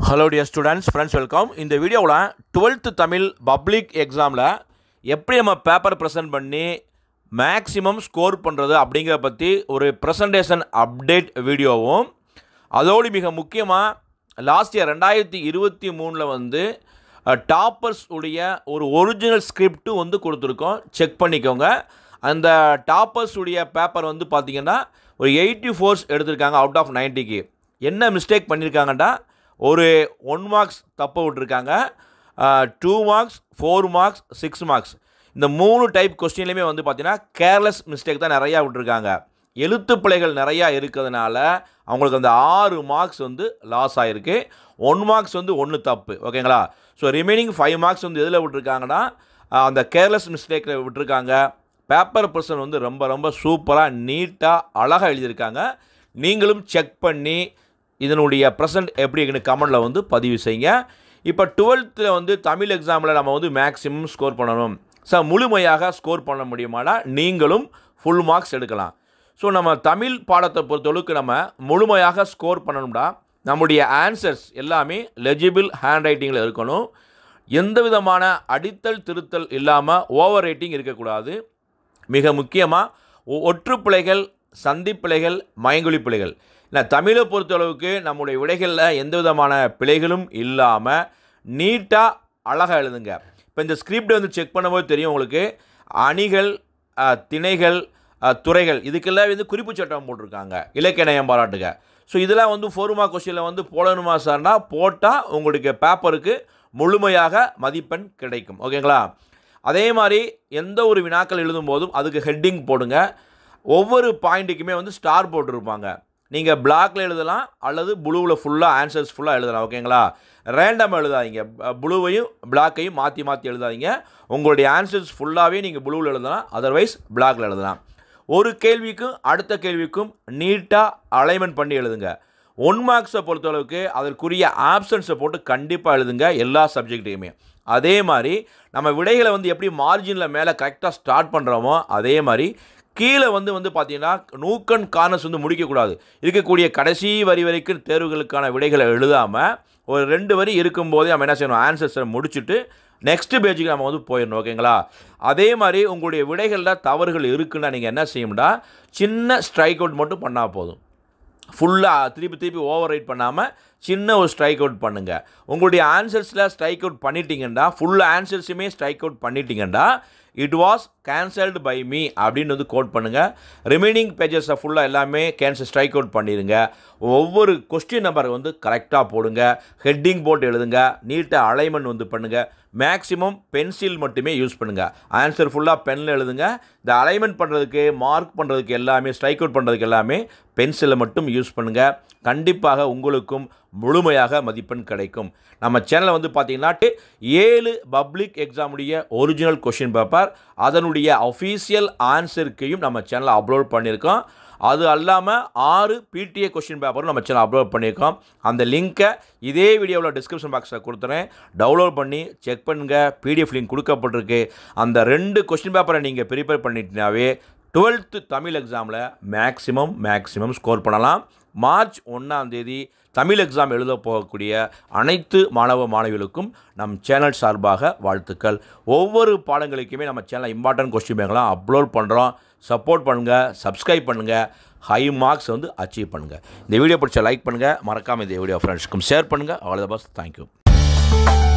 hello dear students friends welcome இந்த வீடியோவில் twelfth Tamil public எக்ஸாமில் எப்படி நம்ம பேப்பர் ப்ரெசென்ட் பண்ணி மேக்ஸிமம் ஸ்கோர் பண்ணுறது அப்படிங்கிறத பற்றி ஒரு ப்ரெசன்டேஷன் அப்டேட் வீடியோவும் அதோடு மிக முக்கியமாக லாஸ்ட் இயர் ரெண்டாயிரத்தி இருபத்தி மூணில் வந்து டாப்பர்ஸ் உடைய ஒரு ஒரிஜினல் ஸ்கிரிப்ட்டு வந்து கொடுத்துருக்கோம் செக் பண்ணிக்கோங்க அந்த டாப்பர்ஸ் உடைய பேப்பர் வந்து பார்த்திங்கன்னா ஒரு எயிட்டி ஃபோர்ஸ் எடுத்திருக்காங்க அவுட் ஆஃப் நைன்ட்டிக்கு என்ன மிஸ்டேக் பண்ணியிருக்காங்கடா ஒரு ஒன் மார்க்ஸ் தப்பு விட்டுருக்காங்க two marks four marks six marks இந்த மூணு டைப் கொஸ்டின்லையுமே வந்து பார்த்தீங்கன்னா கேர்லெஸ் மிஸ்டேக் தான் நிறையா விட்டுருக்காங்க எழுத்து பிழைகள் நிறையா இருக்கிறதுனால அவங்களுக்கு அந்த ஆறு மார்க்ஸ் வந்து லாஸ் ஆகிருக்கு ஒன் மார்க்ஸ் வந்து ஒன்று தப்பு ஓகேங்களா ஸோ ரிமைனிங் ஃபைவ் மார்க்ஸ் வந்து எதில் விட்டுருக்காங்கன்னா அஹ், அந்த கேர்லெஸ் மிஸ்டேக்கில் விட்டுருக்காங்க பேப்பர் பர்சன் வந்து ரொம்ப ரொம்ப சூப்பராக நீட்டாக அழகாக எழுதியிருக்காங்க நீங்களும் செக் பண்ணி இதனுடைய ப்ரெசன்ட் எப்படி இருக்குன்னு கமெண்டில் வந்து பதிவு செய்யுங்க இப்போ டுவெல்த்தில் வந்து தமிழ் எக்ஸாமில் நம்ம வந்து மேக்ஸிமம் ஸ்கோர் பண்ணணும் சார் முழுமையாக ஸ்கோர் பண்ண முடியுமானா நீங்களும் ஃபுல் மார்க்ஸ் எடுக்கலாம் ஸோ நம்ம தமிழ் பாடத்தை பொறுத்தளவுக்கு நம்ம முழுமையாக ஸ்கோர் பண்ணணும்னா நம்முடைய ஆன்சர்ஸ் எல்லாமே லெஜிபிள் ஹேண்ட் ரைட்டிங்கில் இருக்கணும் எந்த விதமான அடித்தல் திருத்தல் இல்லாமல் ஓவர் ரைட்டிங் இருக்கக்கூடாது மிக முக்கியமாக ஒற்று பிழைகள் சந்தி பிழைகள் மயங்கொலி பிழைகள் இல்லை தமிழை பொறுத்தளவுக்கு நம்முடைய விடைகளில் எந்த விதமான பிழைகளும் இல்லாமல் நீட்டாக அழகாக எழுதுங்க இப்போ இந்த ஸ்கிரிப்ட் வந்து செக் பண்ணும்போது தெரியும் உங்களுக்கு அணிகள் அஹ், திணைகள் அஹ், துறைகள் இதுக்கெல்லாம் வந்து குறிப்பு சட்டம் போட்டிருக்காங்க இலக்கிய நயம் பாராட்டுக ஸோ இதெல்லாம் வந்து ஃபோர் மார்க் கொஸ்டினில் வந்து போடணுமா சார்னா போட்டால் உங்களுக்கு பேப்பருக்கு முழுமையாக மதிப்பெண் கிடைக்கும் ஓகேங்களா அதே மாதிரி எந்த ஒரு வினாக்கள் எழுதும் போதும் அதுக்கு ஹெட்டிங் போடுங்க ஒவ்வொரு பாயிண்ட்டுக்குமே வந்து ஸ்டார் போட்டிருப்பாங்க நீங்கள் பிளாக்ல எழுதலாம் அல்லது ப்ளூவில் ஃபுல்லாக ஆன்சர்ஸ் ஃபுல்லாக எழுதலாம் ஓகேங்களா ரேண்டம் எழுதாதீங்க ப்ளூவையும் பிளாக்கையும் மாற்றி மாற்றி எழுதாதீங்க உங்களுடைய ஆன்சர்ஸ் ஃபுல்லாகவே நீங்கள் ப்ளூவில் எழுதலாம் அதர்வைஸ் பிளாக்ல எழுதலாம் ஒரு கேள்விக்கும் அடுத்த கேள்விக்கும் நீட்டாக அலைன்மெண்ட் பண்ணி எழுதுங்க ஒன் மார்க்ஸை பொறுத்தளவுக்கு அதற்குரிய ஆப்ஷன்ஸை போட்டு கண்டிப்பாக எழுதுங்க எல்லா சப்ஜெக்ட்டையுமே அதே மாதிரி நம்ம விடைகளை வந்து எப்படி மார்ஜினில் மேலே கரெக்டாக ஸ்டார்ட் பண்ணுறோமோ அதே மாதிரி கீழே வந்து வந்து பார்த்தீங்கன்னா நூக்கன் கார்னர்ஸ் வந்து முடிக்கக்கூடாது இருக்கக்கூடிய கடைசி வரி வரைக்கும் தேர்வுகளுக்கான விடைகளை எழுதாமல் ஒரு ரெண்டு வரி இருக்கும்போதே நம்ம என்ன செய்யணும் ஆன்சர்ஸை முடிச்சுட்டு நெக்ஸ்ட் பேஜுக்கு நம்ம வந்து போயிடணும் ஓகேங்களா அதே மாதிரி உங்களுடைய விடைகளில் தவறுகள் இருக்குன்னா நீங்கள் என்ன செய்யணும்னா சின்ன ஸ்ட்ரைக் அவுட் மட்டும் பண்ணால் போதும் ஃபுல்லாக திருப்பி திருப்பி ஓவர் ரைட் பண்ணாமல் சின்ன ஒரு ஸ்ட்ரைக் அவுட் பண்ணுங்கள் உங்களுடைய ஆன்சர்ஸில் ஸ்ட்ரைக் அவுட் பண்ணிட்டீங்கன்னா ஃபுல் ஆன்சர்ஸுமே ஸ்ட்ரைக் அவுட் பண்ணிட்டீங்கன்னா it was cancelled by me அப்படின்னு வந்து கோட் பண்ணுங்கள் ரிமைனிங் பேஜஸை ஃபுல்லாக எல்லாமே கேன்சல் ஸ்ட்ரைக் அவுட் பண்ணிடுங்க ஒவ்வொரு கொஸ்டின் நம்பர் வந்து கரெக்டாக போடுங்க ஹெட்டிங் போட்டு எழுதுங்க நீட்டாக அலைன்மெண்ட் வந்து பண்ணுங்கள் மேக்ஸிமம் பென்சில் மட்டுமே யூஸ் பண்ணுங்கள் ஆன்சர் ஃபுல்லாக பெனில் எழுதுங்க இந்த அலைன்மெண்ட் பண்ணுறதுக்கு மார்க் பண்ணுறதுக்கு எல்லாமே ஸ்ட்ரைக் அவுட் பண்ணுறதுக்கு எல்லாமே பென்சிலை மட்டும் யூஸ் பண்ணுங்கள் கண்டிப்பாக உங்களுக்கும் முழுமையாக மதிப்பெண் கிடைக்கும் நம்ம சேனலில் வந்து பார்த்தீங்கன்னா ஏழு பப்ளிக் எக்ஸாமுடைய ஒரிஜினல் கொஷின் பேப்பர் அதனுடைய அஃபீஷியல் ஆன்சருக்கையும் நம்ம சேனலில் அப்லோட் பண்ணியிருக்கோம் அது அல்லாமல் ஆறு பிடிஏ கொஷின் பேப்பரும் நம்ம சேனல் அப்லோட் பண்ணியிருக்கோம் அந்த லிங்க்கை இதே வீடியோவில் டிஸ்கிரிப்ஷன் பாக்ஸில் கொடுத்துறேன் டவுன்லோட் பண்ணி செக் பண்ணுங்கள் பிடிஎஃப் லிங்க் கொடுக்கப்பட்டிருக்கு அந்த ரெண்டு கொஷின் பேப்பரை நீங்கள் ப்ரிப்பேர் பண்ணிட்டீங்கனாவே டுவெல்த்து தமிழ் எக்ஸாமில் மேக்ஸிமம் மேக்ஸிமம் ஸ்கோர் பண்ணலாம் மார்ச் ஒன்றாம் தேதி தமிழ் எக்ஸாம் எழுத போகக்கூடிய அனைத்து மாணவ மாணவிகளுக்கும் நம் சேனல் சார்பாக வாழ்த்துக்கள் ஒவ்வொரு பாடங்களுக்குமே நம்ம சேனல் இம்பார்ட்டன்ட் கொஸ்டின் பேங்கெலாம் அப்லோட் பண்ணுறோம் சப்போர்ட் பண்ணுங்கள் சப்ஸ்கிரைப் பண்ணுங்கள் ஹை மார்க்ஸ் வந்து அச்சீவ் பண்ணுங்கள் இந்த வீடியோ பிடிச்ச லைக் பண்ணுங்கள் மறக்காமல் இந்த வீடியோ ஃப்ரெண்ட்ஸ்க்கும் ஷேர் பண்ணுங்கள் அவ்வளோதான் பஸ் தேங்க்யூ